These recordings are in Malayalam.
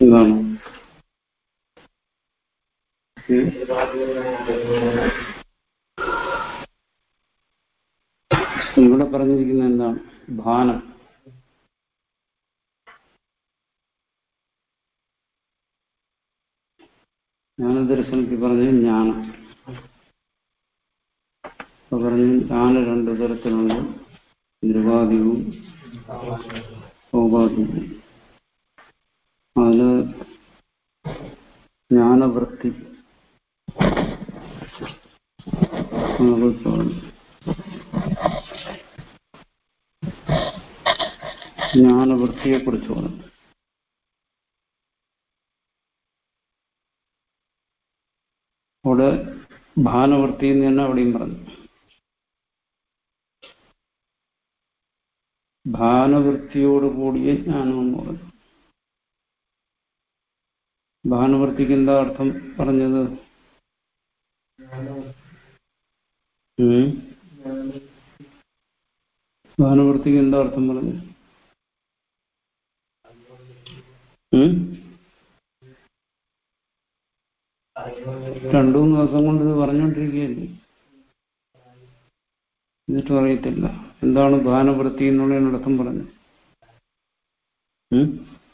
എന്താണ് ഉം? ഇവിടെ പറഞ്ഞിരിക്കുന്നത് എന്താണ് ഭാനം ജ്ഞാനദർശനത്തിൽ പറഞ്ഞ ജ്ഞാനം അപ്പൊ പറഞ്ഞു ജ്ഞാനം രണ്ട് തരത്തിലുണ്ട് നിരുപാധികവും സൗപാധികവും അതില് ജ്ഞാനവൃത്തി അതിനെക്കുറിച്ച് പറഞ്ഞു ജ്ഞാനവൃത്തിയെ കുറിച്ച് പറഞ്ഞു അവിടെ ഭാനവൃത്തി എന്ന് തന്നെ അവിടെയും പറഞ്ഞു ഭാനവൃത്തിയോട് കൂടിയ ജ്ഞാനം എന്ന് പറഞ്ഞു ഭാനവൃത്തിക്ക് എന്താ അർത്ഥം പറഞ്ഞത് ഉം? ഭാനവൃത്തിക്ക് എന്താ അർത്ഥം പറഞ്ഞത് ഉം? രണ്ടു മൂന്ന് ദിവസം കൊണ്ട് ഇത് പറഞ്ഞുകൊണ്ടിരിക്കുകയല്ലേ എന്നിട്ടും അറിയത്തില്ല എന്താണ് ഭാനവൃത്തി എന്നുള്ളതിന് അർത്ഥം പറഞ്ഞത് ഉം?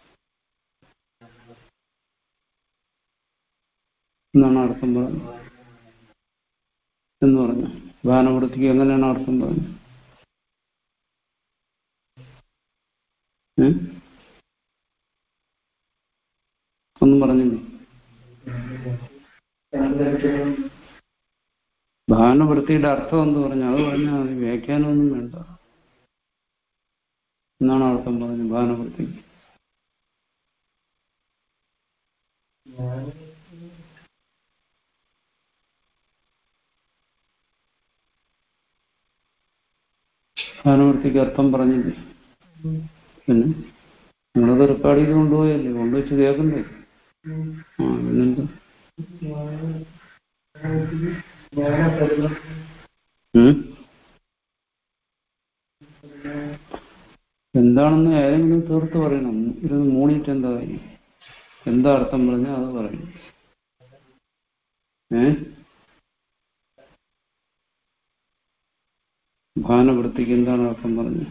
എന്നാണ് അർത്ഥം പറഞ്ഞത് എന്ന് പറഞ്ഞു ഭാനവൃത്തിക്ക് എങ്ങനെയാണ് അർത്ഥം പറഞ്ഞത് ഉം? ഒന്നും പറഞ്ഞില്ലേ ഭാനുവൃത്തിയുടെ അർത്ഥം എന്ന് പറഞ്ഞു അത് പറഞ്ഞാൽ മതി വ്യാഖ്യാനമൊന്നും വേണ്ട എന്നാണ് അർത്ഥം പറഞ്ഞു ഭാനുവൃത്തിക്ക് ഭാനുവൃത്തിക്ക് അർത്ഥം പറഞ്ഞില്ലേ പിന്നെ നിങ്ങളത് റെക്കോർഡ് ചെയ്ത് കൊണ്ടുപോയല്ലേ കൊണ്ടുവച്ച് കേൾക്കണ്ടേ ആ പിന്നെന്താ ഉം? എന്താണെന്ന് ഏതെങ്കിലും തീർത്ത് പറയണം ഇരുന്ന് മൂടിയിട്ട് എന്താ കാര്യം എന്താ അർത്ഥം പറഞ്ഞാൽ അത് പറയണം ഏ ഭാനവൃത്തിക്ക് എന്താണ് അർത്ഥം പറഞ്ഞത്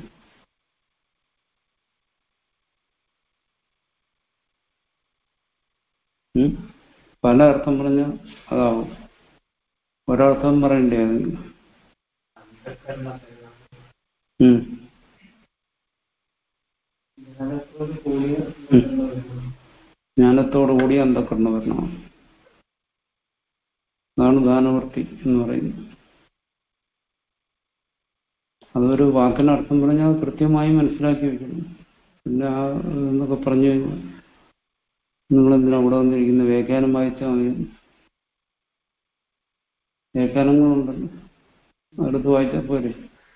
ഉം? പല അർത്ഥം പറഞ്ഞാൽ അതാവും ഒരർത്ഥം പറയണ്ടേ ഏതെങ്കിലും ഉം. ജ്ഞാനത്തോടു കൂടി അന്ധക്കരണ വരണം അതാണ് ദാനവൃത്തി എന്ന് പറയുന്നത് അതൊരു വാക്കിന് അർത്ഥം പറഞ്ഞാൽ അത് കൃത്യമായി മനസ്സിലാക്കി വെക്കണം പിന്നെ ആ എന്നൊക്കെ പറഞ്ഞു കഴിഞ്ഞാൽ നിങ്ങളെന്തിനാ ഇവിടെ വന്നിരിക്കുന്ന വ്യാഖ്യാനം വായിച്ചാൽ മതി വ്യാഖ്യാനങ്ങളുണ്ടല്ലോ അടുത്ത് വായിച്ചാൽ പോരെ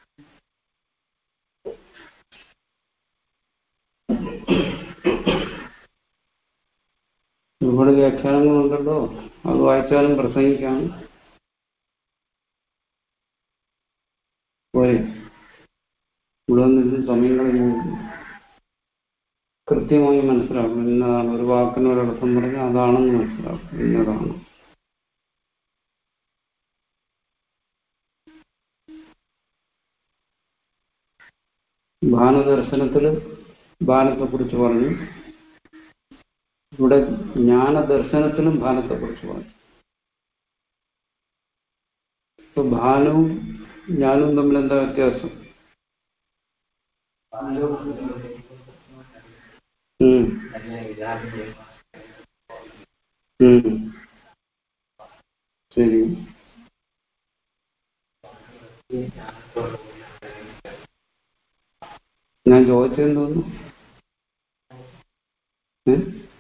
ഒരുപാട് വ്യാഖ്യാനങ്ങളുണ്ടല്ലോ അത് വായിച്ചാലും പ്രസംഗിക്കാം പോരെ ഇവിടെ വന്നിരുന്ന് സമയം കളയുന്നു കൃത്യമായി മനസ്സിലാക്കണം ഇന്നതാണ് ഒരു വാക്കിന് ഒരർത്ഥം പറഞ്ഞാൽ അതാണെന്ന് മനസ്സിലാക്കണം ഇന്നതാണ് ഭാനദർശനത്തിൽ ഭാനത്തെ കുറിച്ച് പറഞ്ഞു ഇവിടെ ജ്ഞാനദർശനത്തിലും ഭാനത്തെ കുറിച്ച് പറഞ്ഞു ഇപ്പൊ ഭാനവും ജ്ഞാനവും തമ്മിൽ എന്താ വ്യത്യാസം ഉം. ഉം. ശരി ഞാൻ ചോദിച്ചെന്തോന്നു ഏ?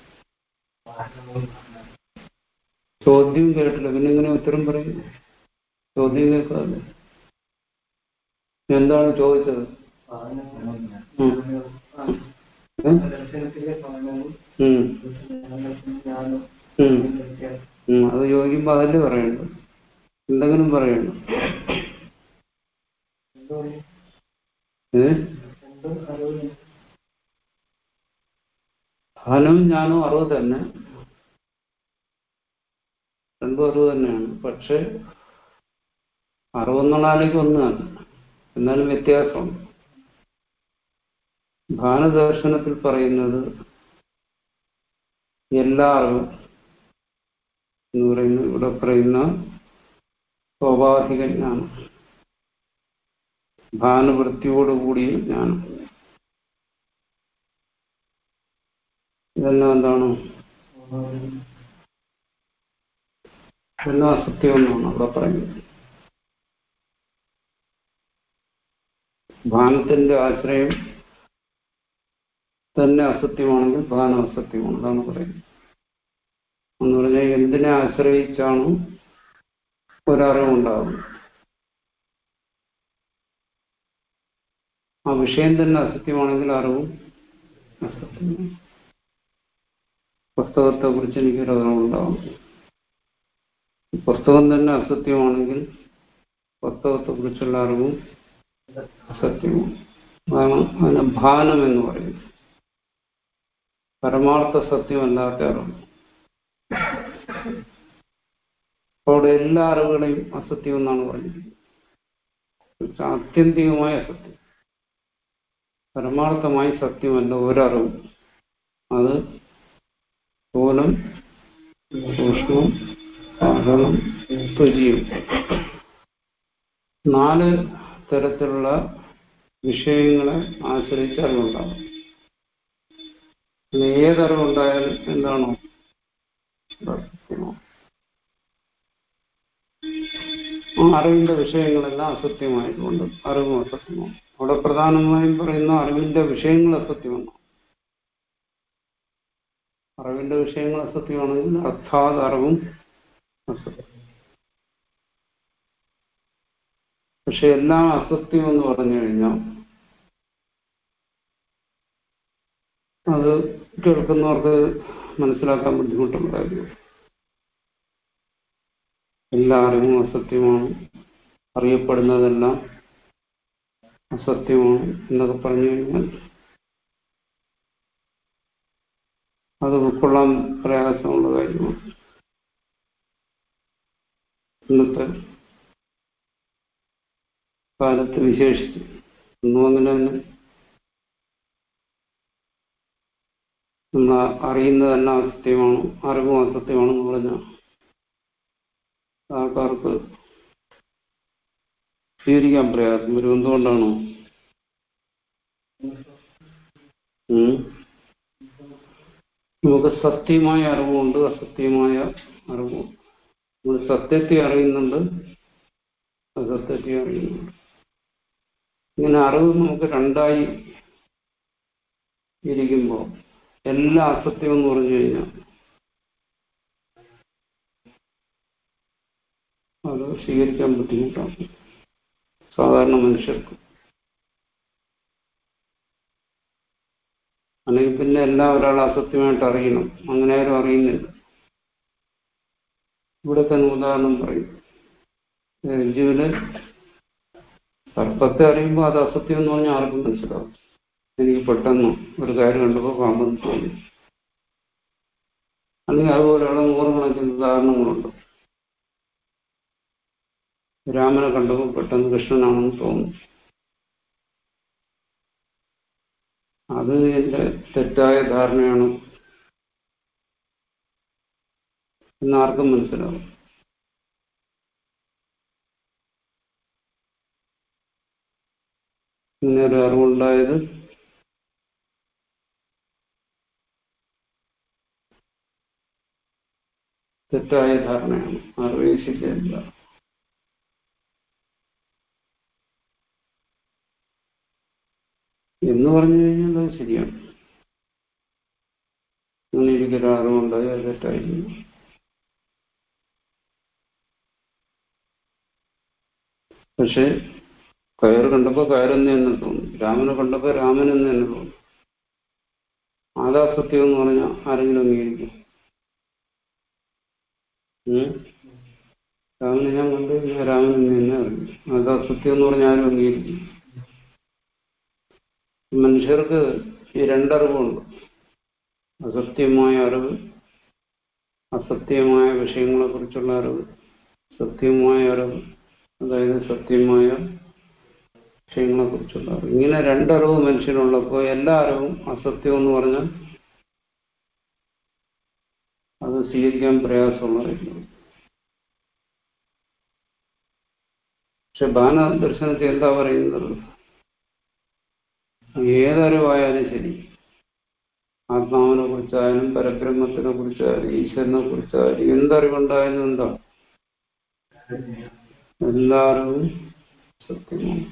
ചോദ്യം കേട്ടില്ല പിന്നെ ഇങ്ങനെ ഉത്തരം പറയും ചോദ്യം കേൾക്കാതെ എന്താണ് ചോദിച്ചത് ഉം. ഏ? ഉം. ഉം. ഉം. അത് ചോദിക്കുമ്പോ അതല്ലേ പറയണ്ടു എന്തെങ്കിലും പറയണ്ടു ഏ ഭാനവും ജ്ഞാനവും അറിവ് തന്നെ രണ്ടും അറിവ് തന്നെയാണ് പക്ഷെ അറിവെന്നുള്ളതിലേക്ക് ഒന്നാണ് എന്നാലും വ്യത്യാസമുണ്ട് ഭാനദർശനത്തിൽ പറയുന്നത് എല്ലാ അറിവും എന്ന് പറയുന്നത് ഇവിടെ പറയുന്ന സ്വാഭാവിക ജ്ഞാനം ഭാനുവൃത്തിയോടുകൂടിയ ജ്ഞാനം ഇതെല്ലാം എന്താണ് എല്ലാം അസത്യമെന്നാണ് അവിടെ പറയുന്നത് ഭാനത്തിന്റെ ആശ്രയം തന്നെ അസത്യമാണെങ്കിൽ ഭാനം അസത്യമാണ് അതാണ് പറയുന്നത് എന്ന് പറഞ്ഞാൽ എന്തിനെ ആശ്രയിച്ചാണ് ഒരറിവുണ്ടാകുന്നത് ആ വിഷയം തന്നെ അസത്യമാണെങ്കിൽ അറിവും അസത്യമാണ് പുസ്തകത്തെ കുറിച്ച് എനിക്കൊരു അറിവുണ്ടാവും പുസ്തകം തന്നെ അസത്യമാണെങ്കിൽ പുസ്തകത്തെ കുറിച്ചുള്ള അറിവും അസത്യമാണ് അതാണ് അതിനെ ഭാനം എന്ന് പറയുന്നത് പരമാർത്ഥ സത്യമല്ലാത്ത അറിവ് അവിടെ എല്ലാ അറിവുകളെയും അസത്യം എന്നാണ് പറഞ്ഞിരിക്കുന്നത് ആത്യന്തികമായ സത്യം പരമാർത്ഥമായി സത്യമല്ല ഒരറിവും അത് സ്ഥൂലം സൂക്ഷ്മം കാരണം തുരിയും നാല് തരത്തിലുള്ള വിഷയങ്ങളെ ആശ്രയിച്ച് അറിവുണ്ടാകും ഏതറിവുണ്ടായാലും എന്താണോ ആ അറിവിന്റെ വിഷയങ്ങളെല്ലാം അസത്യമായതുകൊണ്ട് അറിവും അസത്യമാണ് അവിടെ പ്രധാനമായും പറയുന്ന അറിവിന്റെ വിഷയങ്ങൾ അസത്യമാണ് അറിവിന്റെ വിഷയങ്ങൾ അസത്യമാണെങ്കിൽ അർത്ഥാത് അറിവും അസത്യം പക്ഷെ എല്ലാം അസത്യം എന്ന് പറഞ്ഞു കഴിഞ്ഞാൽ അത് കേൾക്കുന്നവർക്ക് മനസ്സിലാക്കാൻ ബുദ്ധിമുട്ടുള്ള കാര്യമാണ് എല്ലാ അറിവും അസത്യമാണ് അറിയപ്പെടുന്നതെല്ലാം അസത്യമാണ് എന്നൊക്കെ പറഞ്ഞു കഴിഞ്ഞാൽ അത് ഉൾക്കൊള്ളാൻ പ്രയാസമുള്ള കാര്യമാണ് ഇന്നത്തെ കാലത്ത് വിശേഷിച്ച് ഒന്നും അങ്ങനെ തന്നെ നമ്മൾ അറിയുന്നതെല്ലാം അസത്യമാണ് അറിവും അസത്യമാണെന്ന് പറഞ്ഞാൽ ആൾക്കാർക്ക് സ്വീകരിക്കാൻ പ്രയാസം വരും എന്തുകൊണ്ടാണോ നമുക്ക് സത്യമായ അറിവുമുണ്ട് അസത്യമായ അറിവുമുണ്ട് നമ്മൾ സത്യത്തെ അറിയുന്നുണ്ട് അസത്യത്തെ അറിയുന്നുണ്ട് ഇങ്ങനെ അറിവ് നമുക്ക് രണ്ടായി ഇരിക്കുമ്പോൾ എല്ലാ അസത്യം എന്ന് പറഞ്ഞു കഴിഞ്ഞാൽ അത് സ്വീകരിക്കാൻ ബുദ്ധിമുട്ടാണ് സാധാരണ മനുഷ്യർക്ക് അല്ലെങ്കിൽ പിന്നെ എല്ലാം ഒരാൾ അസത്യമായിട്ട് അറിയണം അങ്ങനെ ആരും അറിയുന്നില്ല ഇവിടെ തന്നെ ഉദാഹരണം പറയും രഞ്ജുവിന് സർപ്പത്തെ അറിയുമ്പോൾ അത് അസത്യം എന്ന് പറഞ്ഞാൽ ആർക്കും മനസ്സിലാവും എനിക്ക് പെട്ടെന്ന് ഒരു കാര്യം കണ്ടപ്പോൾ പാമ്പെന്ന് തോന്നി അല്ലെങ്കിൽ അതുപോലെയുള്ള നൂറുകണക്കിന് ഉദാഹരണങ്ങളുണ്ട് രാമനെ കണ്ടപ്പോൾ പെട്ടെന്ന് കൃഷ്ണനാണെന്ന് തോന്നുന്നു അത് എന്റെ തെറ്റായ ധാരണയാണ് എന്നാർക്കും മനസ്സിലാവും ഇങ്ങനെ ഒരു അറിവുണ്ടായത് തെറ്റായ ധാരണയാണ് അറിവ് ശരിയല്ല എന്ന് പറഞ്ഞു കഴിഞ്ഞാൽ അത് ശരിയാണ് അങ്ങനെ എനിക്കൊരു അറിവുണ്ടായി അത് തെറ്റായിരുന്നു പക്ഷെ കയറ് കണ്ടപ്പോ കയറെന്ന് തന്നെ തോന്നി രാമനെ കണ്ടപ്പോ രാമൻ എന്ന് തന്നെ തോന്നി അതാ സത്യം എന്ന് പറഞ്ഞാൽ ആരെങ്കിലും അംഗീകരിക്കും രാമനെ ഞാൻ കണ്ട് ഞാൻ രാമൻ എന്ന് തന്നെ അറിഞ്ഞു അതാ സത്യം എന്ന് പറഞ്ഞാൽ ആരും അംഗീകരിക്കും മനുഷ്യർക്ക് ഈ രണ്ടറിവുണ്ട് അസത്യമായ അറിവ് അസത്യമായ വിഷയങ്ങളെക്കുറിച്ചുള്ള അറിവ് സത്യമായ അറിവ് അതായത് സത്യമായ വിഷയങ്ങളെക്കുറിച്ചുള്ള അറിവ് ഇങ്ങനെ രണ്ടറിവ് മനുഷ്യനുള്ളപ്പോൾ എല്ലാ അറിവും അസത്യം എന്ന് പറഞ്ഞാൽ അത് സ്വീകരിക്കാൻ പ്രയാസമുള്ളതായിരിക്കും പക്ഷെ ബാന ദർശനത്തിൽ എന്താ പറയുന്നത് ഏതറിവായാലും ശരി ആത്മാവിനെ കുറിച്ചായാലും പരബ്രഹ്മത്തിനെ കുറിച്ചായാലും ഈശ്വരനെ കുറിച്ചായാലും എന്തറിവുണ്ടായാലും എന്താ എല്ലാ അറിവും സത്യമാണ്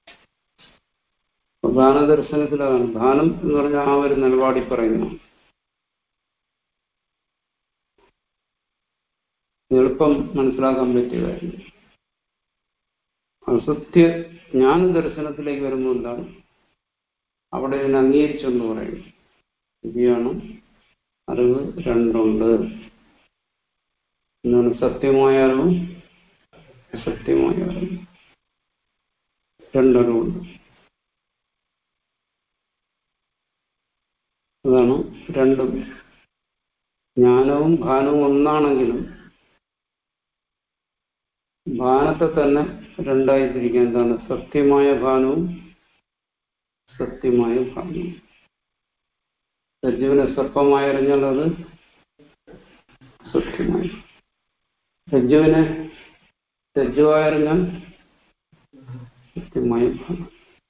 ദാനദർശനത്തിലാണ് ദാനം എന്ന് പറഞ്ഞാൽ ആ ഒരു നിലപാടി പറയുന്നു എളുപ്പം മനസ്സിലാക്കാൻ പറ്റിയ കാര്യം അസത്യ ജ്ഞാന ദർശനത്തിലേക്ക് വരുമ്പോൾ എന്താണ് അവിടെ ഇതിനെ അംഗീകരിച്ചെന്ന് പറയും ശരിയാണ് അറിവ് രണ്ടുണ്ട് എന്താണ് സത്യമായ അറിവും അസത്യമായ അറിവും രണ്ടറിവുണ്ട് അതാണ് രണ്ടും ജ്ഞാനവും ഭാനവും ഒന്നാണെങ്കിലും ഭാനത്തെ തന്നെ രണ്ടായി തിരിക്കാൻ എന്താണ് സത്യമായ ഭാനവും സത്യമായ ഭാനവും രജ്ജുവിനെ സർപ്പമായി അറിഞ്ഞാൽ അത് സത്യമായി രജ്ജുവിനെ രജ്ജുവായി അറിഞ്ഞാൽ സത്യമായ ഭാനം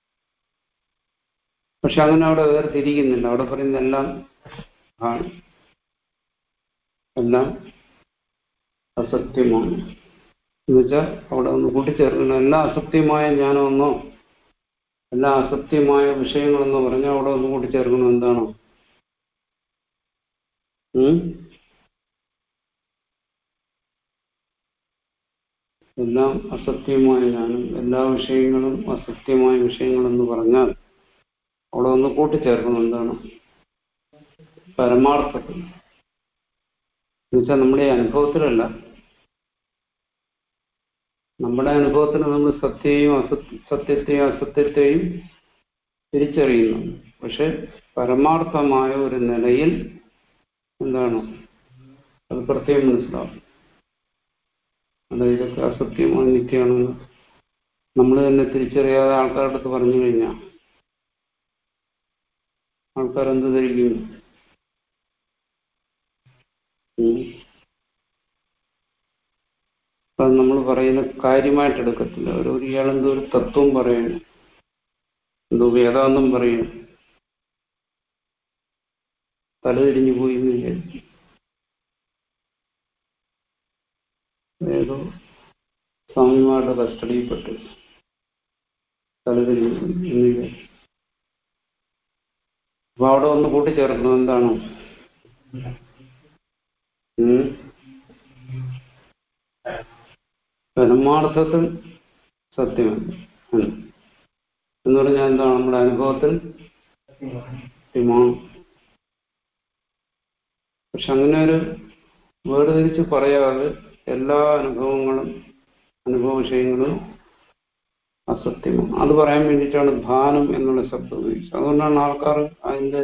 പക്ഷെ അങ്ങനെ അവിടെ വേർതിരിക്കുന്നില്ല അവിടെ പറയുന്ന എല്ലാം ആണ് എല്ലാം അസത്യമാണ് എന്നുവെച്ചാൽ അവിടെ ഒന്ന് കൂട്ടിച്ചേർക്കണം എല്ലാം അസത്യമായ ജ്ഞാനമെന്നോ എല്ലാ അസത്യമായ വിഷയങ്ങളെന്നോ പറഞ്ഞാൽ അവിടെ ഒന്ന് കൂട്ടിച്ചേർക്കണം എന്താണോ എല്ലാം അസത്യമായ ജ്ഞാനം എല്ലാ വിഷയങ്ങളും അസത്യമായ വിഷയങ്ങളെന്ന് പറഞ്ഞാൽ അവിടെ ഒന്ന് കൂട്ടിച്ചേർക്കണം എന്താണ് പരമാർത്ഥത്തിൽ എന്നുവെച്ചാൽ നമ്മുടെ അനുഭവത്തിലല്ല നമ്മുടെ അനുഭവത്തിൽ നമ്മൾ സത്യയും അസത്യ സത്യത്തെയും അസത്യത്തെയും തിരിച്ചറിയുന്നു പക്ഷെ പരമാർത്ഥമായ ഒരു നിലയിൽ എന്താണ് അത് പ്രത്യേകം മനസ്സിലാവും അതായത് ഇതൊക്കെ അസത്യമാണ് നിത്യമാണെന്ന് നമ്മൾ തന്നെ തിരിച്ചറിയാതെ ആൾക്കാരുടെ അടുത്ത് പറഞ്ഞു കഴിഞ്ഞാൽ ആൾക്കാർ എന്ത് ധരിക്കും അത് നമ്മൾ പറയുന്ന കാര്യമായിട്ട് എടുക്കത്തില്ല ഒരു ഇയാളെന്തോ ഒരു തത്വം പറയണം എന്തോ വേദാന്തം പറയണം തലതിരിഞ്ഞു പോയി എന്ന് വിചാരിക്കും ഏതോ സ്വാമിമാരുടെ കസ്റ്റഡിയിൽപ്പെട്ട് തലതിരിഞ്ഞു പോയി എന്ന് വിചാരിക്കും അപ്പൊ അവിടെ ഒന്ന് കൂട്ടിച്ചേർക്കണം എന്താണ് പരമാർത്ഥത്തിൽ സത്യമല്ല എന്ന് പറഞ്ഞാൽ എന്താണ് നമ്മുടെ അനുഭവത്തിൽ സത്യമാണ് പക്ഷെ അങ്ങനെ ഒരു വേർതിരിച്ച് പറയാതെ എല്ലാ അനുഭവങ്ങളും അനുഭവ വിഷയങ്ങളും അസത്യമാണ് അത് പറയാൻ വേണ്ടിയിട്ടാണ് ഭാനം എന്നുള്ള ശബ്ദം ഉപയോഗിച്ചത് അതുകൊണ്ടാണ് ആൾക്കാർ അതിന്റെ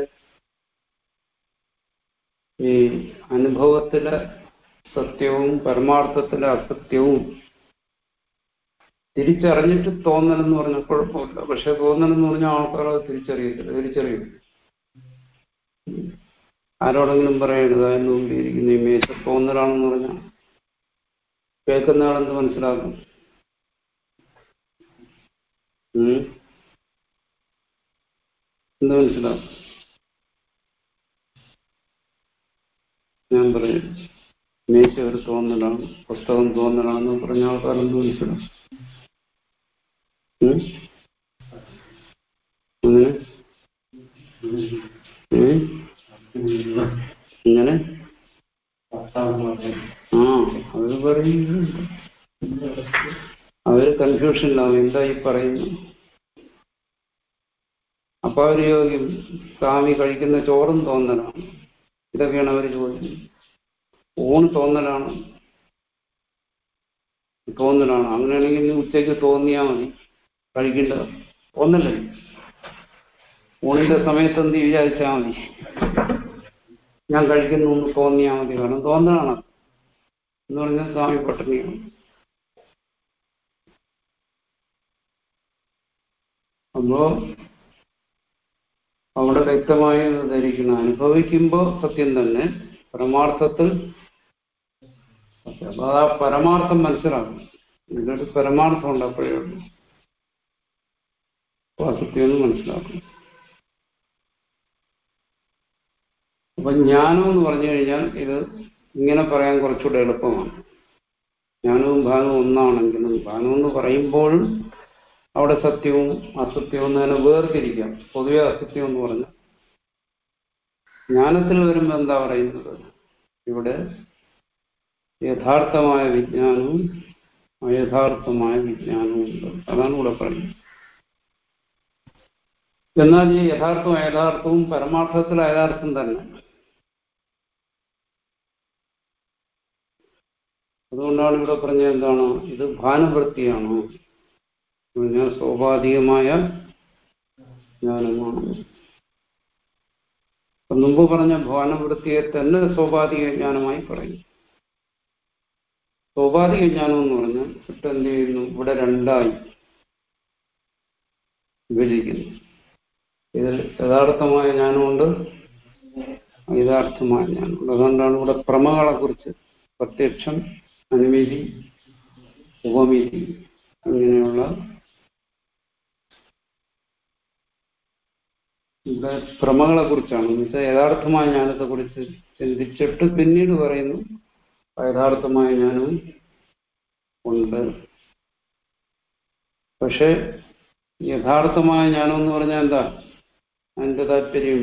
ഈ അനുഭവത്തിലെ സത്യവും പരമാർത്ഥത്തിലെ അസത്യവും തിരിച്ചറിഞ്ഞിട്ട് തോന്നലെന്ന് പറഞ്ഞാൽ കുഴപ്പമില്ല പക്ഷെ തോന്നലെന്ന് പറഞ്ഞാൽ ആൾക്കാർ അത് തിരിച്ചറിയത്തില്ല തിരിച്ചറിയും ആരോടെങ്കിലും പറയണത് അതിന് മുമ്പിരിക്കുന്ന ഈ മേശ തോന്നലാണെന്ന് പറഞ്ഞാൽ കേൾക്കുന്ന ആളെന്ത് മനസ്സിലാക്കും എന്ത് മനസ്സിലാക്കും ഞാൻ പറയും മേശ ഒരു തോന്നലാണ് പുസ്തകം തോന്നലാണെന്ന് പറഞ്ഞ ആൾക്കാരെന്ത് മനസ്സിലാക്കും അങ്ങനെ ഇങ്ങനെ ആ അവര് പറയുന്നത് അവര് കൺഫ്യൂഷനിലാവും എന്താ ഈ പറയുന്നു അപ്പൊ അവര് ചോദിക്കും സ്വാമി കഴിക്കുന്ന ചോറും തോന്നലാണ് ഇതൊക്കെയാണ് അവർ ചോദിക്കുന്നത് ഊണ് തോന്നലാണ് തോന്നലാണ് അങ്ങനെയാണെങ്കിൽ ഇന്ന് ഉച്ചയ്ക്ക് തോന്നിയാൽ മതി കഴിക്കേണ്ടത് തോന്നല്ലേ ഊണിന്റെ സമയത്ത് എന്ത് വിചാരിച്ചാൽ മതി ഞാൻ കഴിക്കുന്നു എന്ന് തോന്നിയാൽ മതി കാരണം തോന്നണം എന്ന് പറഞ്ഞാൽ സ്വാമി പട്ടിണിയാണ് അപ്പോ അവിടെ വ്യക്തമായി ധരിക്കണം അനുഭവിക്കുമ്പോൾ സത്യം തന്നെ പരമാർത്ഥത്തിൽ സത്യം. അപ്പൊ ആ പരമാർത്ഥം മനസ്സിലാക്കും ഇതിനൊരു പരമാർത്ഥം ഉണ്ട് അപ്പോഴേ ഉള്ളൂ അപ്പൊ അസത്യം എന്ന് മനസ്സിലാക്കും അപ്പൊ ജ്ഞാനം എന്ന് പറഞ്ഞു കഴിഞ്ഞാൽ ഇത് ഇങ്ങനെ പറയാൻ കുറച്ചുകൂടെ എളുപ്പമാണ് ജ്ഞാനവും ഭാനവും ഒന്നാണെങ്കിലും ഭാനം എന്ന് പറയുമ്പോഴും അവിടെ സത്യവും അസത്യവും എന്ന് തന്നെ വേർതിരിക്കാം പൊതുവെ അസത്യം എന്ന് പറഞ്ഞാൽ ജ്ഞാനത്തിൽ വരുമ്പോൾ എന്താ പറയുന്നത് ഇവിടെ യഥാർത്ഥമായ വിജ്ഞാനവും അയഥാർത്ഥമായ വിജ്ഞാനവും ഉണ്ട് അതാണ് ഇവിടെ പറയുന്നത് എന്നാൽ ഈ യഥാർത്ഥവും അയഥാർത്ഥവും പരമാർത്ഥത്തിൽ അയഥാർത്ഥം തന്നെ അതുകൊണ്ടാണ് ഇവിടെ പറഞ്ഞത് എന്താണ് ഇത് ഭാനുവൃത്തിയാണോ പറഞ്ഞാൽ സ്വാഭാവികമായ ജ്ഞാനമാണ് അപ്പൊ മുമ്പ് പറഞ്ഞ ഭാനുവൃത്തിയെ തന്നെ സ്വാഭാവിക ജ്ഞാനമായി പറയും സ്വാഭാവിക ജ്ഞാനം എന്ന് പറഞ്ഞാൽ ഇട്ട് എന്ത് ചെയ്യുന്നു ഇവിടെ രണ്ടായി വിഭജിക്കുന്നു ഇതിൽ യഥാർത്ഥമായ ജ്ഞാനമുണ്ട് യഥാർത്ഥമായ ജ്ഞാനമുണ്ട് അതുകൊണ്ടാണ് ഇവിടെ പ്രമകളെ കുറിച്ച് പ്രത്യക്ഷം അനുമതി ഉപമിതി അങ്ങനെയുള്ള ഇവിടെ പ്രമകളെ കുറിച്ചാണ് എന്ന് വെച്ചാൽ യഥാർത്ഥമായ ജ്ഞാനത്തെ കുറിച്ച് ചിന്തിച്ചിട്ട് പിന്നീട് പറയുന്നു യഥാർത്ഥമായ ജ്ഞാനവും ഉണ്ട് പക്ഷെ യഥാർത്ഥമായ ജ്ഞാനം എന്ന് പറഞ്ഞാൽ എന്താ അതിന്റെ താല്പര്യം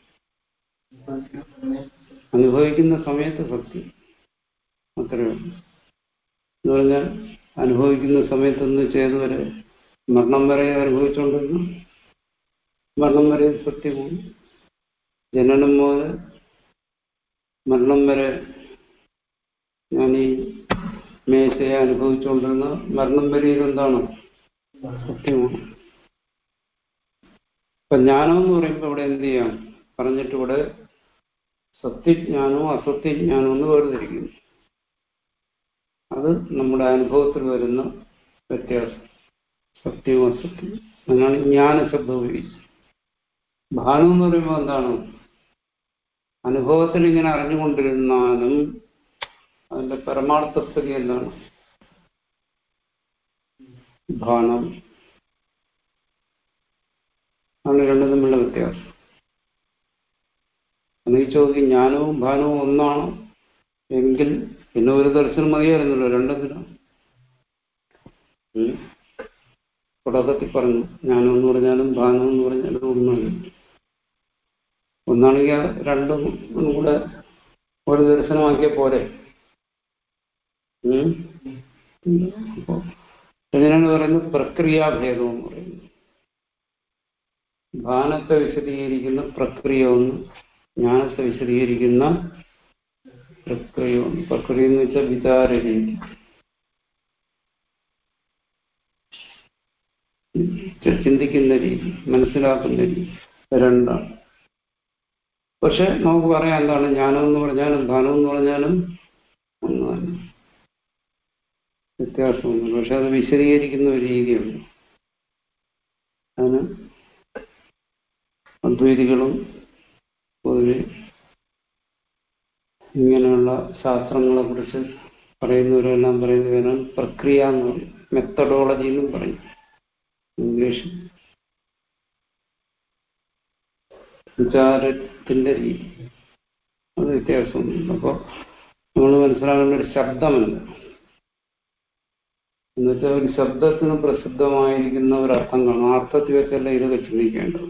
അനുഭവിക്കുന്ന സമയത്ത് സത്യം അത്രയേ ഉള്ളൂ എന്ന് പറഞ്ഞാൽ അനുഭവിക്കുന്ന സമയത്ത് നിന്ന് ചെയ്തുവരെ മരണം വരെ അനുഭവിച്ചുകൊണ്ടിരുന്നു മരണം വരെ സത്യമാണ് ജനനം മുതൽ മരണം വരെ ഞാൻ ഈ മേശയെ അനുഭവിച്ചുകൊണ്ടിരുന്ന മരണം വരെ ഇതെന്താണ് സത്യമാണ് ഇപ്പൊ ജ്ഞാനം എന്ന് പറയുമ്പോൾ ഇവിടെ എന്ത് ചെയ്യാം പറഞ്ഞിട്ട് ഇവിടെ സത്യജ്ഞാനവും അസത്യജ്ഞാനവും എന്ന് വേർതിരിക്കുന്നു അത് നമ്മുടെ അനുഭവത്തിൽ വരുന്ന വ്യത്യാസം സത്യവും അസത്യവും അതിനാണ് ജ്ഞാനശബ്ദം ഉപയോഗിച്ചത് ഭാനം എന്ന് പറയുമ്പോൾ എന്താണ് അനുഭവത്തിൽ ഇങ്ങനെ അറിഞ്ഞുകൊണ്ടിരുന്നാലും അതിന്റെ പരമാർത്ഥ സ്ഥിതി എന്താണ് ഭാനം ആണ് രണ്ടും തമ്മിലുള്ള വ്യത്യാസം അന്ന് ഈ ചോദ്യം ജ്ഞാനവും ഭാനവും ഒന്നാണ് എങ്കിൽ പിന്നെ ഒരു ദർശനം മതിയായിരുന്നല്ലോ രണ്ടെന്തിനും തുടക്കത്തിൽ പറഞ്ഞു ജ്ഞാനം എന്ന് പറഞ്ഞാലും ഭാനം എന്ന് പറഞ്ഞാലും ഒന്നാണ് ഒന്നാണെങ്കിൽ രണ്ടും കൂടെ ഒരു ദർശനമാക്കിയ പോരെ ഉം? അപ്പോ ഇതിനാണ് പറയുന്നത് പ്രക്രിയാഭേദം എന്ന് പറയുന്നത് ഭാനത്തെ വിശദീകരിക്കുന്ന പ്രക്രിയ ഒന്ന് ജ്ഞാനത്തെ വിശദീകരിക്കുന്ന പ്രക്രിയ ഒന്ന് പ്രക്രിയ എന്ന് വെച്ചാൽ വിചാര രീതി ചിന്തിക്കുന്ന രീതി മനസ്സിലാക്കുന്ന രീതി രണ്ടാണ് പക്ഷെ നമുക്ക് പറയാം എന്താണ് ജ്ഞാനം എന്ന് പറഞ്ഞാലും ഭാനം എന്ന് പറഞ്ഞാലും ഒന്ന് തന്നെ വ്യത്യാസമൊന്നും പക്ഷെ അത് വിശദീകരിക്കുന്ന ഒരു രീതിയുണ്ട് അതിന് അദ്വൈതികളും പൊതുവെ ഇങ്ങനെയുള്ള ശാസ്ത്രങ്ങളെ കുറിച്ച് പറയുന്നവരെല്ലാം പറയുന്നതിനാണ് പ്രക്രിയ എന്ന് പറയും മെത്തഡോളജി എന്നും പറയും ഇംഗ്ലീഷ് വിചാരത്തിന്റെ രീതി അത് വ്യത്യാസമൊന്നുമില്ല അപ്പോൾ നമ്മൾ മനസ്സിലാക്കേണ്ട ഒരു ശബ്ദമല്ല എന്നുവെച്ചാൽ ഒരു ശബ്ദത്തിന് പ്രസിദ്ധമായിരിക്കുന്ന ഒരു അർത്ഥം കാണും ആ അർത്ഥത്തിൽ വെച്ചല്ല ഇതൊക്കെ ചിന്തിക്കേണ്ടത്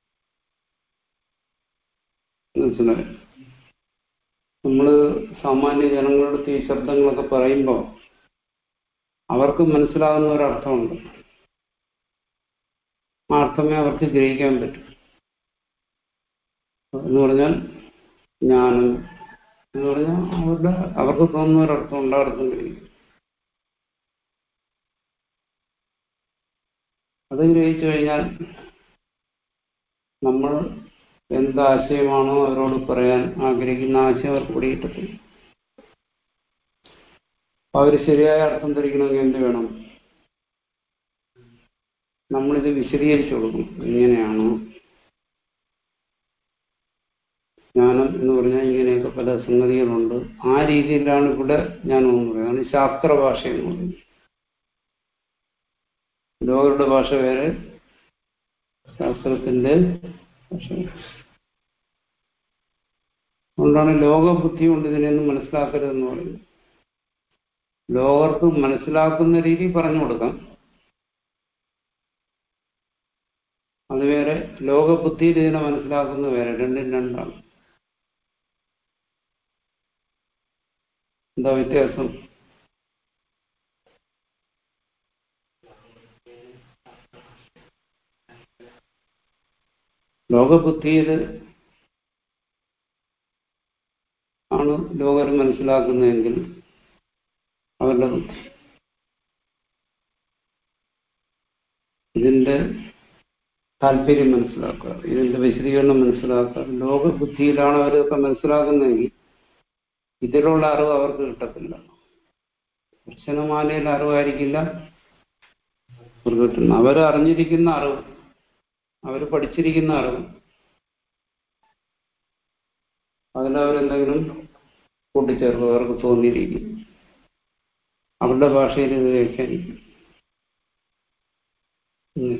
മനസ്സിലായി നമ്മൾ സാമാന്യ ജനങ്ങളടുത്ത് ഈ ശബ്ദങ്ങളൊക്കെ പറയുമ്പോൾ അവർക്ക് മനസ്സിലാകുന്ന ഒരർത്ഥമുണ്ട് ആ അർത്ഥമേ അവർക്ക് ഗ്രഹിക്കാൻ പറ്റൂ എന്ന് പറഞ്ഞാൽ ജ്ഞാനം എന്ന് പറഞ്ഞാൽ അവരുടെ അവർക്ക് തോന്നുന്ന ഒരർത്ഥം ഉണ്ട് ആ അർത്ഥം ഗ്രഹിക്കും അത് ഗ്രഹിച്ചു കഴിഞ്ഞാൽ നമ്മൾ എന്താശയമാണോ അവരോട് പറയാൻ ആഗ്രഹിക്കുന്ന ആശയം അവർക്ക് പിടികിട്ടത്തില്ല അപ്പൊ അവര് ശരിയായ അർത്ഥം ധരിക്കണമെങ്കിൽ എന്ത് വേണം നമ്മളിത് വിശദീകരിച്ചു കൊടുക്കണം ഇങ്ങനെയാണ് ജ്ഞാനം എന്ന് പറഞ്ഞാൽ ഇങ്ങനെയൊക്കെ പല സംഗതികളുണ്ട് ആ രീതിയിലാണ് ഇവിടെ ജ്ഞാനം എന്ന് പറയുന്നത് അതാണ് ശാസ്ത്രഭാഷ എന്ന് പറയുന്നത് ലോകരുടെ ഭാഷ വേറെ ശാസ്ത്രത്തിന്റെ ഭാഷ വേറെ അതുകൊണ്ടാണ് ലോകബുദ്ധി കൊണ്ട് ഇതിനെയൊന്നും മനസ്സിലാക്കരുതെന്ന് പറയുന്നത് ലോകർക്ക് മനസ്സിലാക്കുന്ന രീതി പറഞ്ഞു കൊടുക്കാം അത് വേറെ ലോകബുദ്ധിയിൽ ഇതിനെ മനസ്സിലാക്കുന്ന വേറെ രണ്ടും രണ്ടാണ് എന്താ വ്യത്യാസം ലോകബുദ്ധിയിൽ ആണ് ലോകർ മനസ്സിലാക്കുന്നതെങ്കിൽ അവരുടെ ബുദ്ധി ഇതിന്റെ താല്പര്യം മനസ്സിലാക്കുക ഇതിന്റെ വിശദീകരണം മനസ്സിലാക്കുക ലോകബുദ്ധിയിലാണ് അവരൊക്കെ മനസ്സിലാക്കുന്നതെങ്കിൽ ഇതിലുള്ള അറിവ് അവർക്ക് കിട്ടത്തില്ല ദർശനമാലയിൽ അറിവായിരിക്കില്ല അവർക്ക് കിട്ടുന്നത് അവർ അറിഞ്ഞിരിക്കുന്ന അറിവ് അവർ പഠിച്ചിരിക്കുന്ന അറിവ് അതിലവരെന്തെങ്കിലും കൂട്ടിച്ചേർക്കും അവർക്ക് തോന്നിയിരിക്കും അവരുടെ ഭാഷയിൽ ഇത് വ്യാഖ്യാനിക്കും ഉം.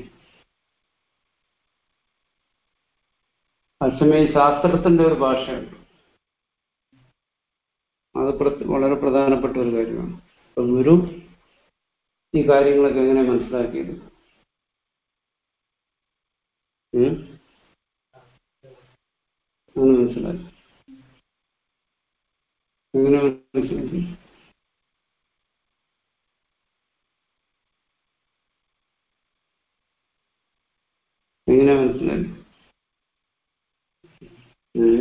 അതേസമയം ശാസ്ത്രത്തിന്റെ ഒരു ഭാഷയുണ്ട് അത് പ്ര- വളരെ പ്രധാനപ്പെട്ട ഒരു കാര്യമാണ് അപ്പൊ ഗുരു ഈ കാര്യങ്ങളൊക്കെ എങ്ങനെ മനസ്സിലാക്കിയത് ഉം? അങ്ങനെ മനസ്സിലാക്കി എങ്ങനെ മനസ്സിലാക്കി എങ്ങനെ മനസ്സിലാക്കി ഉം.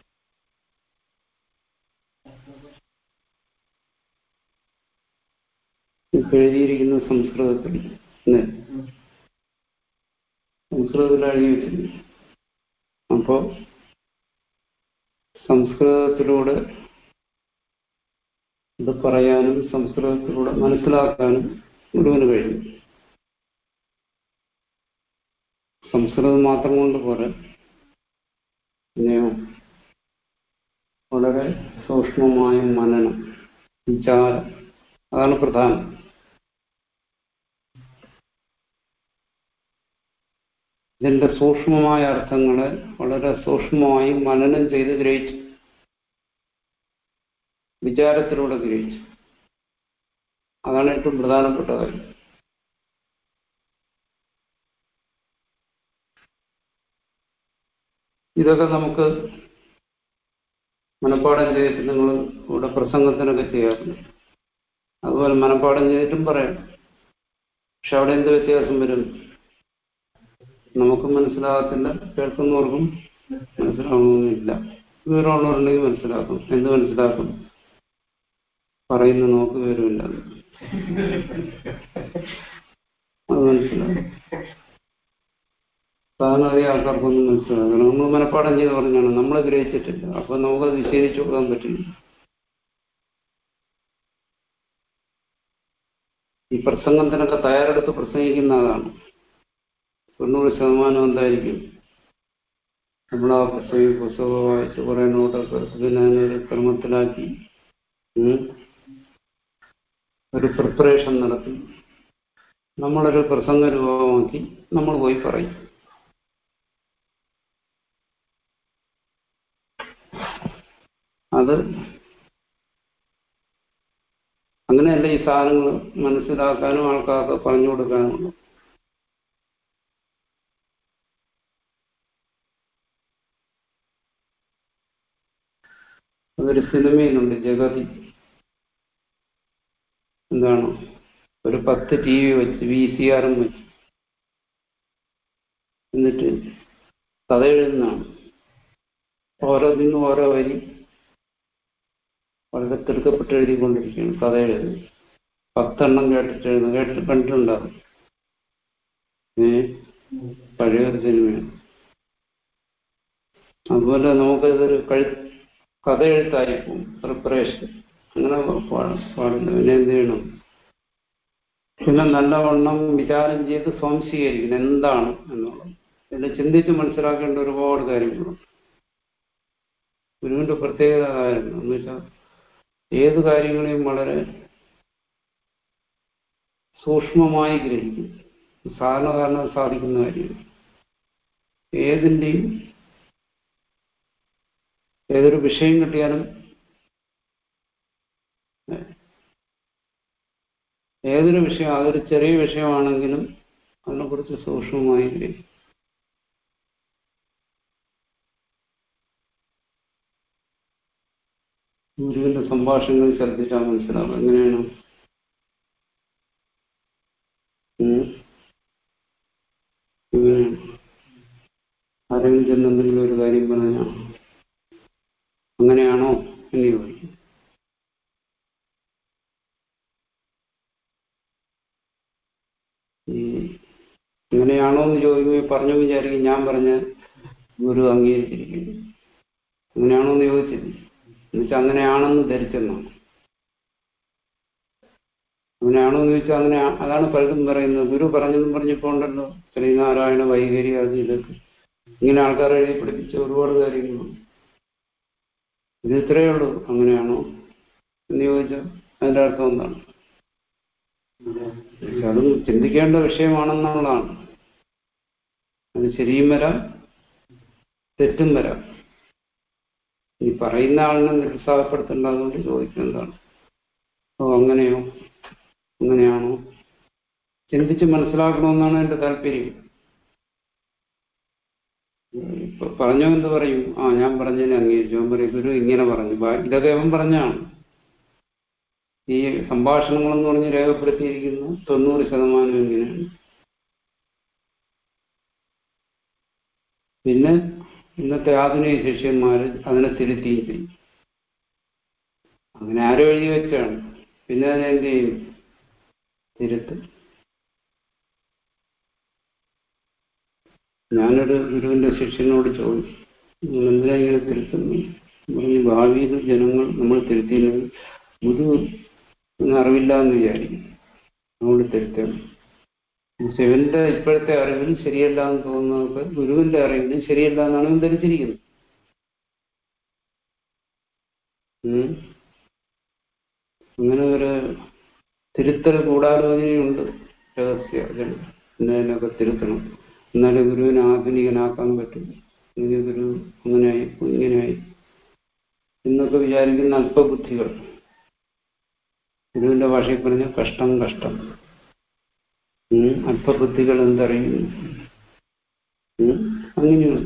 ഇപ്പൊ എഴുതിയിരിക്കുന്ന സംസ്കൃതത്തിൽ അല്ലേ സംസ്കൃതത്തിൽ എഴുതി വെച്ചിട്ടുണ്ട് അപ്പോ സംസ്കൃതത്തിലൂടെ ഇത് പറയാനും സംസ്കൃതത്തിലൂടെ മനസ്സിലാക്കാനും ഗുരുവിന് കഴിയും സംസ്കൃതം മാത്രം കൊണ്ട് പോരാ പിന്നെയോ വളരെ സൂക്ഷ്മമായ മനനം വിചാരം അതാണ് പ്രധാനം ഇതിന്റെ സൂക്ഷ്മമായ അർത്ഥങ്ങളെ വളരെ സൂക്ഷ്മമായി മനനം ചെയ്ത് ഗ്രഹിച്ചു വിചാരത്തിലൂടെ ഗ്രഹിച്ചു അതാണ് ഏറ്റവും പ്രധാനപ്പെട്ട കാര്യം ഇതൊക്കെ നമുക്ക് മനഃപ്പാടം ചെയ്തിട്ട് നിങ്ങൾ ഇവിടെ പ്രസംഗത്തിനൊക്കെ ചെയ്യാറുണ്ട് അതുപോലെ മനഃപ്പാടം ചെയ്തിട്ടും പറയാം പക്ഷെ അവിടെ എന്ത് വ്യത്യാസം വരും നമുക്കും മനസ്സിലാകത്തില്ല കേൾക്കുന്നവർക്കും മനസ്സിലാവണമെന്നില്ല വിവരമുള്ളവരുണ്ടെങ്കിൽ മനസ്സിലാക്കും എന്ത് മനസ്സിലാക്കും പറയുന്ന നോക്ക് വിവരമില്ല അത് മനസ്സിലാക്കും സാധാരണ ആൾക്കാർക്കൊന്നും മനസ്സിലാക്കണം നമ്മൾ മനഃപ്പാടം ചെയ്ത് പറഞ്ഞാണ് നമ്മൾ ഗ്രഹിച്ചിട്ടില്ല അപ്പൊ നമുക്കത് നിഷേധിച്ചു കൊടുക്കാൻ പറ്റില്ല ഈ പ്രസംഗത്തിനൊക്കെ തയ്യാറെടുത്ത് പ്രസംഗിക്കുന്ന അതാണ് തൊണ്ണൂറ് ശതമാനം എന്തായിരിക്കും നമ്മൾ ആ പുസ്തകം പുസ്തകം വായിച്ച് കുറെ നോട്ടൊക്കെ എടുത്ത് പിന്നെ അതിനൊരു ക്രമത്തിലാക്കി ഉം, ഒരു പ്രിപ്പറേഷൻ നടത്തി നമ്മളൊരു പ്രസംഗ രൂപമാക്കി നമ്മൾ പോയി പറയും അത് അങ്ങനെയല്ല ഈ സാധനങ്ങൾ മനസ്സിലാക്കാനും ആൾക്കാർക്ക് പറഞ്ഞു കൊടുക്കാനുമുള്ളൂ അതൊരു സിനിമയിലുണ്ട് ജഗതി എന്താണ് ഒരു പത്ത് ടി വി വെച്ച് വി സി ആറും വെച്ച് എന്നിട്ട് കഥ എഴുതുന്നതാണ് ഓരോന്നിന്നും ഓരോ വരി വളരെ തിടുക്കപ്പെട്ട് എഴുതിക്കൊണ്ടിരിക്കുകയാണ് കഥ എഴുതി പത്തെണ്ണം കേട്ടിട്ട് എഴുതുന്നു കേട്ടിട്ട് കണ്ടിട്ടുണ്ടാകും ഏ പഴയൊരു സിനിമയാണ് അതുപോലെ നമുക്കിതൊരു കഴി കഥ എഴുത്തായി പോകും പ്രിപ്പറേഷൻ അങ്ങനെ പാ- പാടില്ല പിന്നെ എന്ത് ചെയ്യണം പിന്നെ നല്ലവണ്ണം വിചാരം ചെയ്ത് സ്വാംശീകരിക്കണം എന്താണ് എന്നുള്ളത് പിന്നെ ചിന്തിച്ച് മനസ്സിലാക്കേണ്ട ഒരുപാട് കാര്യങ്ങളുണ്ട് ഗുരുവിന്റെ പ്രത്യേകത കാര്യങ്ങൾ എന്ന് വെച്ചാൽ ഏത് കാര്യങ്ങളെയും വളരെ സൂക്ഷ്മമായി ഗ്രഹിക്കും സാധാരണ കാരണം സാധിക്കുന്ന കാര്യമാണ് ഏതിൻ്റെയും ഏതൊരു വിഷയം കിട്ടിയാലും ഏതൊരു വിഷയം അതൊരു ചെറിയ വിഷയമാണെങ്കിലും അതിനെക്കുറിച്ച് സൂക്ഷ്മമായി ഗ്രഹിക്കും ഗുരുവിന്റെ സംഭാഷണങ്ങൾ ശ്രദ്ധിച്ചാൽ മനസ്സിലാവും എങ്ങനെയാണ് ഉം. എങ്ങനെയാണ് ആരെങ്കിലും ചെന്ന് എന്തെങ്കിലും ഒരു കാര്യം പറഞ്ഞാൽ അങ്ങനെയാണോ എന്ന് ചോദിക്കും ഈ ഇങ്ങനെയാണോ എന്ന് ചോദിക്കുമ്പോൾ പറഞ്ഞു വിചാരിക്കും ഞാൻ പറഞ്ഞ ഗുരു അംഗീകരിച്ചിരിക്കുന്നു അങ്ങനെയാണോ എന്ന് ചോദിച്ചില്ല എന്നുവെച്ചാൽ അങ്ങനെയാണെന്ന് ധരിച്ചെന്നാണ് അങ്ങനെയാണോ എന്ന് ചോദിച്ചാൽ അങ്ങനെ ആ- അതാണ് പലതും പറയുന്നത് ഗുരു പറഞ്ഞെന്നും പറഞ്ഞിപ്പോണ്ടല്ലോ ശ്രീനാരായണ വൈകരി അത് ഇതൊക്കെ ഇങ്ങനെ ആൾക്കാരെ എഴുതി പഠിപ്പിച്ച ഒരുപാട് കാര്യങ്ങളുണ്ട് ഇത് ഇത്രയേ ഉള്ളൂ അങ്ങനെയാണോ എന്ന് ചോദിച്ചാൽ അതിന്റെ അർത്ഥം എന്താണ് അതും ചിന്തിക്കേണ്ട വിഷയമാണെന്നുള്ളതാണ് അത് ശരിയും വരാം തെറ്റും വരാം ഈ പറയുന്ന ആളിനെ നിരുത്സാഹപ്പെടുത്തേണ്ട അതുകൊണ്ട് ചോദിക്കുന്നതാണ് ഓ അങ്ങനെയോ അങ്ങനെയാണോ ചിന്തിച്ച് മനസ്സിലാക്കണമെന്നാണ് എന്റെ താല്പര്യം ഇപ്പൊ പറഞ്ഞോ എന്ത് പറയും ആ ഞാൻ പറഞ്ഞതിനെ അംഗീകരിച്ചു അവൻ പറയും ഗുരു ഇങ്ങനെ പറഞ്ഞു ബാ- ഇതൊക്കെ അവൻ പറഞ്ഞാണ് ഈ സംഭാഷണങ്ങളെന്ന് പറഞ്ഞ് രേഖപ്പെടുത്തിയിരിക്കുന്ന തൊണ്ണൂറ് ശതമാനം ഇങ്ങനെയാണ് പിന്നെ ഇന്നത്തെ ആധുനിക ശിഷ്യന്മാർ അതിനെ തിരുത്തുകയും ചെയ്യും അങ്ങനെ ആരോ എഴുതി വെച്ചാണ് പിന്നെ അതിനെ എന്ത് ചെയ്യും തിരുത്തും ഞാനൊരു ഗുരുവിന്റെ ശിഷ്യനോട് ചോദിച്ചു നിങ്ങൾ എന്തിനാ ഇങ്ങനെ തിരുത്തുന്നു പറഞ്ഞു ഭാവിയിൽ ജനങ്ങൾ നമ്മൾ തിരുത്തിയില്ലെങ്കിൽ ഗുരു ഒന്നും അറിവില്ല എന്ന് വിചാരിക്കും അതുകൊണ്ട് തിരുത്തണം പക്ഷെ ഇവന്റെ ഇപ്പോഴത്തെ അറിവിൽ ശരിയല്ല എന്ന് തോന്നുന്നത് ഗുരുവിന്റെ അറിവിൽ ശരിയല്ല എന്നാണ് ഇവൻ ധരിച്ചിരിക്കുന്നത് ഉം. അങ്ങനെ ഒരു തിരുത്തൽ ഗൂഢാലോചനയുണ്ട് രഹസ്യ എന്നതിനൊക്കെ തിരുത്തണം എന്നാലേ ഗുരുവിനെ ആധുനികനാക്കാൻ പറ്റും ഇങ്ങനെ ഗുരു അങ്ങനെയായി ഇങ്ങനെയായി എന്നൊക്കെ വിചാരിക്കുന്ന അല്പബുദ്ധികൾ ഗുരുവിന്റെ ഭാഷയിൽ പറഞ്ഞ കഷ്ടം കഷ്ടം ഉം. അല്പബുദ്ധികൾ എന്തറിയുന്നു ഉം. അങ്ങനെയാണ്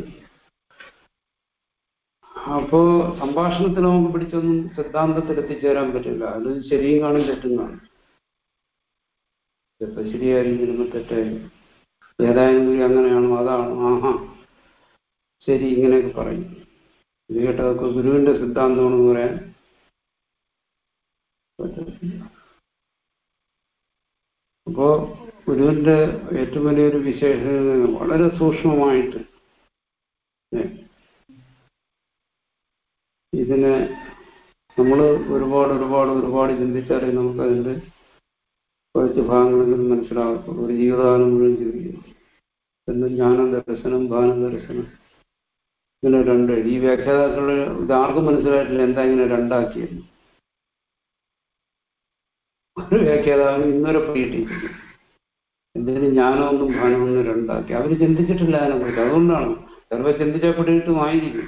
അപ്പോ സംഭാഷണത്തിൽ നമുക്ക് പിടിച്ചൊന്നും സിദ്ധാന്തത്തിൽ എത്തിച്ചേരാൻ പറ്റില്ല അത് ശരിയും കാണും തെറ്റും കാണും ചിലപ്പോ ശരിയായിരിക്കും ചിലപ്പോ തെറ്റായിരിക്കും ഏതായാലും ഗുരു അങ്ങനെയാണോ അതാണോ ആഹാ ശരി ഇങ്ങനെയൊക്കെ പറയും ഇത് കേട്ടതൊക്കെ ഗുരുവിന്റെ സിദ്ധാന്തമാണെന്ന് പറയാൻ പറ്റത്തില്ല അപ്പോ ഗുരുവിന്റെ ഏറ്റവും വലിയൊരു വിശേഷത വളരെ സൂക്ഷ്മമായിട്ട് ഏ, ഇതിനെ നമ്മൾ ഒരുപാട് ഒരുപാട് ഒരുപാട് ചിന്തിച്ചാലേ നമുക്ക് അതിന്റെ കുറച്ച് ഭാഗങ്ങളെങ്കിലും മനസ്സിലാകത്തുള്ളൂ ഒരു ജീവിതകാലം മുഴുവൻ ചിന്തിക്കുന്നു എന്ന് ജ്ഞാന ദർശനം ഭാന ദർശനം ഇങ്ങനെ രണ്ട് ഈ വ്യാഖ്യാതാക്കള് ഇത് ആർക്കും മനസ്സിലായിട്ടില്ല എന്താ ഇങ്ങനെ രണ്ടാക്കിയത് ഒരു വ്യാഖ്യാതാവിന് ഇന്നുവരെ പിടിയിട്ടിരിക്കുന്നു എന്തിനും ജ്ഞാനമൊന്നും ഭാനമൊന്നും രണ്ടാക്കി അവര് ചിന്തിച്ചിട്ടില്ല അതിനെക്കുറിച്ച് അതുകൊണ്ടാണ് ചിലപ്പോൾ ചിന്തിച്ചാൽ പിടിയിട്ടുമായിരിക്കും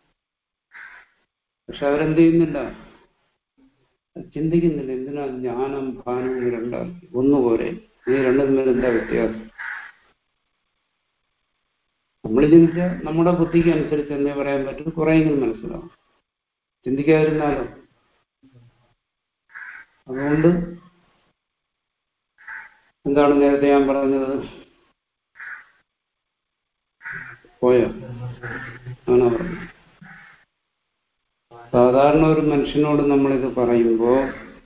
പക്ഷെ അവരെന്ത് ചെയ്യുന്നില്ല ചിന്തിക്കുന്നില്ല എന്തിനാ ജ്ഞാനം ഭാനം എന്ന് രണ്ടാക്കി ഒന്നുപോലെ ഈ രണ്ടും തമ്മിൽ എന്താ വ്യത്യാസം നമ്മൾ ചിന്തിച്ച നമ്മുടെ ബുദ്ധിക്ക് അനുസരിച്ച് എന്നേ പറയാൻ പറ്റും കുറെയെങ്കിലും മനസ്സിലാവും ചിന്തിക്കാതിരുന്നാലോ അതുകൊണ്ട് എന്താണ് നേരത്തെ ഞാൻ പറഞ്ഞത് പോയോ ആണോ പറഞ്ഞത് സാധാരണ ഒരു മനുഷ്യനോട് നമ്മളിത് പറയുമ്പോൾ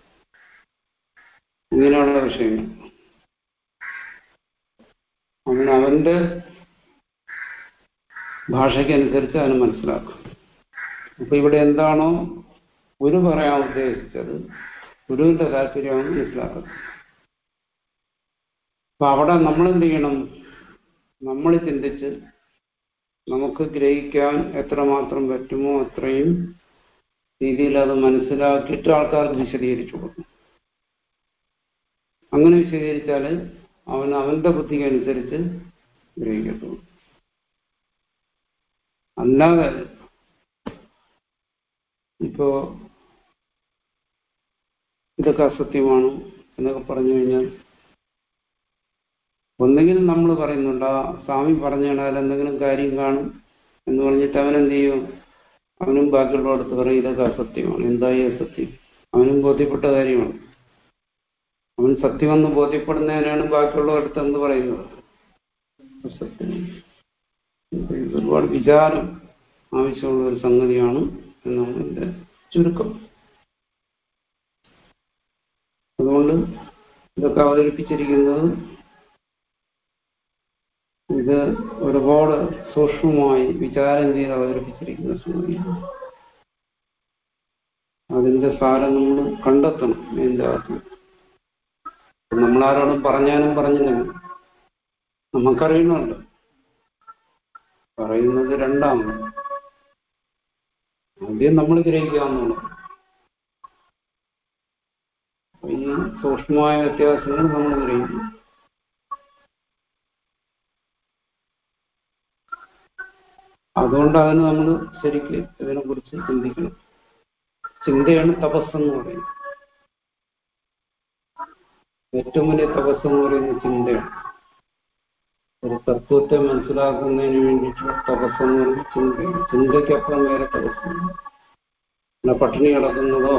ഇങ്ങനെയുള്ള വിഷയങ്ങൾ അവൻ അവന്റെ ഭാഷയ്ക്കനുസരിച്ച് അതിന് മനസ്സിലാക്കും അപ്പൊ ഇവിടെ എന്താണോ ഗുരു പറയാൻ ഉദ്ദേശിച്ചത് ഗുരുവിന്റെ താല്പര്യമാണ് മനസ്സിലാക്കുന്നത് അപ്പൊ അവിടെ നമ്മൾ എന്ത് ചെയ്യണം നമ്മൾ ചിന്തിച്ച് നമുക്ക് ഗ്രഹിക്കാൻ എത്രമാത്രം പറ്റുമോ അത്രയും രീതിയിൽ അത് മനസ്സിലാക്കിയിട്ട് ആൾക്കാർക്ക് വിശദീകരിച്ചു കൊടുക്കും അങ്ങനെ വിശദീകരിച്ചാൽ അവൻ അവന്റെ ബുദ്ധിക്ക് അനുസരിച്ച് ഗ്രഹിക്കത്തുള്ളൂ അല്ലാതെ ഇപ്പോ ഇതൊക്കെ അസത്യമാണ് എന്നൊക്കെ പറഞ്ഞു കഴിഞ്ഞാൽ ഒന്നെങ്കിൽ നമ്മൾ പറയുന്നുണ്ട് ആ സ്വാമി പറഞ്ഞു കഴിഞ്ഞാൽ എന്തെങ്കിലും കാര്യം കാണും എന്ന് പറഞ്ഞിട്ട് അവൻ എന്ത് ചെയ്യും അവനും ബാക്കിയുള്ളവർക്ക് പറയും ഇതൊക്കെ അസത്യമാണ് എന്തായി അസത്യം അവനും ബോധ്യപ്പെട്ട കാര്യമാണ് അവൻ സത്യമെന്ന് ബോധ്യപ്പെടുന്നതിനാണ് ബാക്കിയുള്ളവരടുത്ത് എന്ത് പറയുന്നത് അസത്യം ഇത് ഒരുപാട് വിചാരം ആവശ്യമുള്ള ഒരു സംഗതിയാണ് എന്നാണ് എന്റെ ചുരുക്കം അതുകൊണ്ട് ഇതൊക്കെ അവതരിപ്പിച്ചിരിക്കുന്നത് ഇത് ഒരുപാട് സൂക്ഷ്മമായി വിചാരം ചെയ്ത് അവതരിപ്പിച്ചിരിക്കുന്ന സംഗതിയാണ് അതിന്റെ സാരം നമ്മൾ കണ്ടെത്തണം ഇതിന്റെ അകത്ത് നമ്മളാരോടും പറഞ്ഞാലും പറഞ്ഞില്ലെങ്കിൽ നമുക്കറിയണമല്ലോ പറയുന്നത് രണ്ടാമത് ആദ്യം നമ്മൾ ഗ്രഹിക്കാവുന്നുള്ളൂ ഈ സൂക്ഷ്മമായ വ്യത്യാസങ്ങൾ നമ്മൾ ഗ്രഹിക്കും അതുകൊണ്ട് അതിന് നമ്മൾ ശരിക്ക് ഇതിനെ കുറിച്ച് ചിന്തിക്കണം ചിന്തയാണ് തപസ്സെന്ന് പറയുന്നത് ഏറ്റവും വലിയ തപസ്സെന്ന് പറയുന്നത് ചിന്തയാണ് ഒരു തത്വത്തെ മനസ്സിലാക്കുന്നതിന് വേണ്ടിയിട്ടുള്ള തപസ്സെന്ന് പറയുന്നത് ചിന്തയാണ് ചിന്തയ്ക്കപ്പുറം വേറെ തപസ്സാണ് പിന്നെ പട്ടിണി കിടക്കുന്നതോ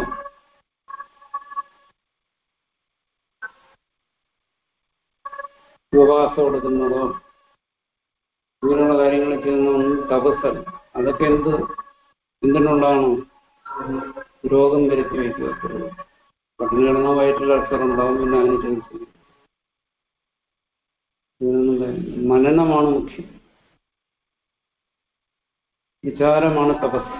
ഉപവാസം എടുക്കുന്നതോ ഇങ്ങനെയുള്ള കാര്യങ്ങൾ ചെയ്യുന്നതൊന്നും തപസ്സല്ല അതൊക്കെ എന്ത് എന്തിനുള്ളതാണ് രോഗം വരുത്തി വയ്ക്കുക പട്ടിണി കിടന്ന വയറ്റിൽ അൾസർ ഉണ്ടാവും പിന്നെ അതിന് ചികിത്സ ഇതിനൊന്നും കാര്യം മനനമാണ് മുഖ്യം വിചാരമാണ് തപസ്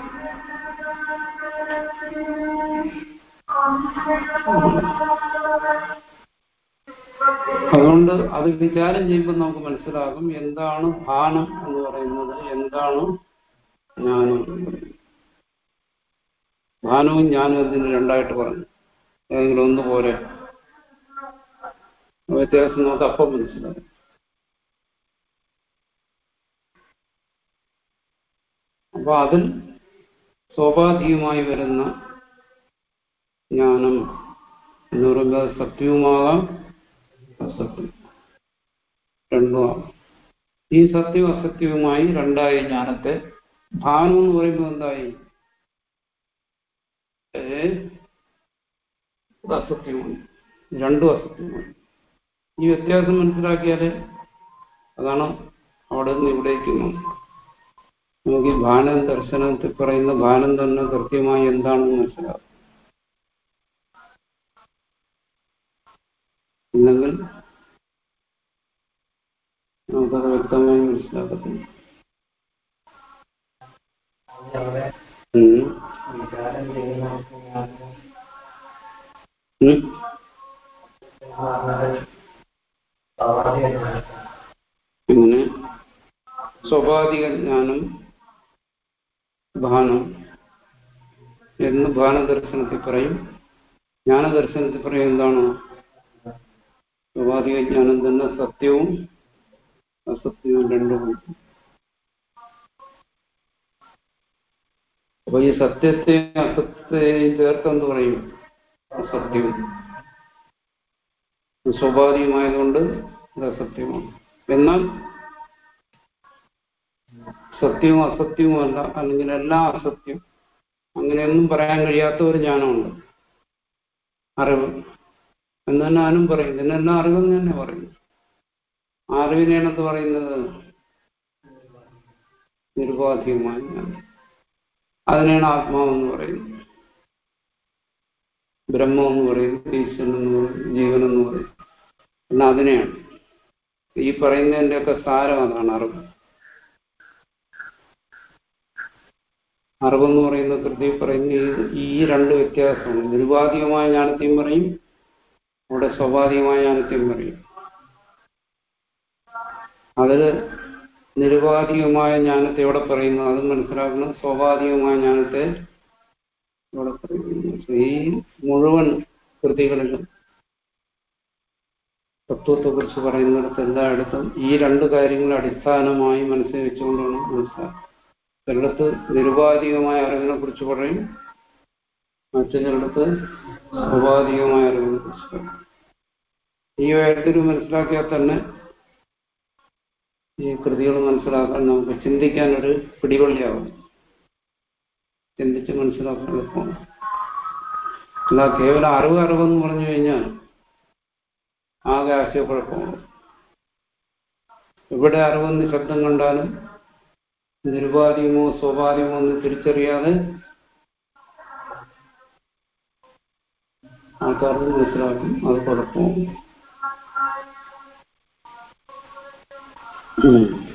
അതുകൊണ്ട് അത് വിചാരം ചെയ്യുമ്പോൾ നമുക്ക് മനസ്സിലാകും എന്താണ് ഭാനം എന്ന് പറയുന്നത് എന്താണ് ജ്ഞാനം എന്ന് പറയുന്നത് ഭാനവും ജ്ഞാനവും ഇതിന് രണ്ടായിട്ട് പറഞ്ഞു ഏതെങ്കിലും ഒന്ന് പോലെ വ്യത്യാസം നമുക്ക് അപ്പം മനസ്സിലാകും അപ്പൊ അതിൽ സ്വാഭാവികമായി വരുന്ന ജ്ഞാനം എന്ന് പറയുമ്പോൾ അത് സത്യവുമാകാം അസത്യം രണ്ടുമാകാം ഈ സത്യവും അസത്യവുമായി രണ്ടായ ജ്ഞാനത്തെ ഭാനം എന്ന് പറയുമ്പോൾ എന്തായി ഏ ഇത് അസത്യമാണ് രണ്ടും അസത്യമാണ് ഈ വ്യത്യാസം മനസ്സിലാക്കിയാലേ അതാണ് അവിടെ നിന്ന് ഇവിടേക്ക് നമുക്ക് ഈ ഭാനം ദർശനത്തിൽ പറയുന്ന ഭാനം തന്നെ കൃത്യമായി എന്താണെന്ന് മനസ്സിലാവും ഇല്ലെങ്കിൽ നമുക്കത് വ്യക്തമായി മനസ്സിലാക്കത്തില്ല ഉം. വിചാരം ചെയ്യുന്നവർക്ക് ഞാൻ ഉം. പിന്നെ സ്വാഭാവിക ജ്ഞാനം ഭാനം എന്ന് ഭാനദർശനത്തിൽ പറയും ജ്ഞാനദർശനത്തിൽ പറയും എന്താണ് സ്വാഭാവിക ജ്ഞാനം തന്നെ സത്യവും അസത്യവും രണ്ടും അപ്പൊ ഈ സത്യത്തെയും അസത്യത്തെയും ചേർത്തെന്ന് പറയും അസത്യവും സ്വാഭാവികമായതുകൊണ്ട് ഇത് അസത്യമാണ് എന്നാൽ സത്യവും അസത്യവുമല്ല അല്ലെങ്കിൽ എല്ലാം അസത്യം അങ്ങനെയൊന്നും പറയാൻ കഴിയാത്ത ഒരു ജ്ഞാനമുണ്ട് അറിവ് എന്ന് തന്നെ ആനും പറയും ഇതിനെല്ലാം അറിവെന്ന് തന്നെ പറയും ആ അറിവിനെയാണ് എന്ത് പറയുന്നത് നിരുപാധികമായ ജ്ഞാനം അതിനെയാണ് ആത്മാവെന്ന് പറയുന്നത് ബ്രഹ്മം എന്ന് പറയുന്നത് ഈശ്വരൻ എന്ന് പറയുന്നത് ജീവൻ എന്ന് പറയുന്നത് എന്നാൽ അതിനെയാണ് ഈ പറയുന്നതിൻ്റെയൊക്കെ സാരം അതാണ് അറിവ് അറിവെന്ന് പറയുന്ന കൃതി പറയുന്ന ഈ- ഈ രണ്ട് വ്യത്യാസമാണ് നിരുപാധികമായ ജ്ഞാനത്തെയും പറയും അവിടെ സ്വാഭാവികമായ ജ്ഞാനത്തെയും പറയും അതിൽ നിരുപാധികമായ ജ്ഞാനത്തെ എവിടെ പറയുന്നു അത് മനസ്സിലാക്കണം സ്വാഭാവികമായ ജ്ഞാനത്തെ ഇവിടെ പറയുന്നു ഈ മുഴുവൻ കൃതികളിലും തത്വത്തെക്കുറിച്ച് പറയുന്നിടത്ത് എല്ലായിടത്തും ഈ രണ്ട് കാര്യങ്ങൾ അടിസ്ഥാനമായി മനസ്സിൽ വെച്ചുകൊണ്ട് വേണം മനസ്സിലാക്കാൻ ചിലടത്ത് നിരുപാധികമായ അറിവിനെ കുറിച്ച് പറയും മറ്റു ചിലടത്ത് സ്വാഭാവികമായ അറിവിനെ കുറിച്ച് പറയും ഈ വേർതിരിവ് മനസ്സിലാക്കിയാൽ തന്നെ ഈ കൃതികൾ മനസ്സിലാക്കാൻ നമുക്ക് ചിന്തിക്കാൻ ഒരു പിടികൊള്ളിയാവും ചിന്തിച്ച് മനസ്സിലാക്കാൻ എളുപ്പമാണ് അല്ല കേവലം അറിവ് അറിവെന്ന് പറഞ്ഞു കഴിഞ്ഞാൽ ആകെ ആശയക്കുഴപ്പമാണ് എവിടെ അറിവെന്ന് ശബ്ദം കണ്ടാലും നിരുപാധികമോ സ്വാഭാവികമോ എന്ന് തിരിച്ചറിയാതെ ആൾക്കാർക്ക് മനസ്സിലാക്കും അത് കുഴപ്പമാണ് ഉം.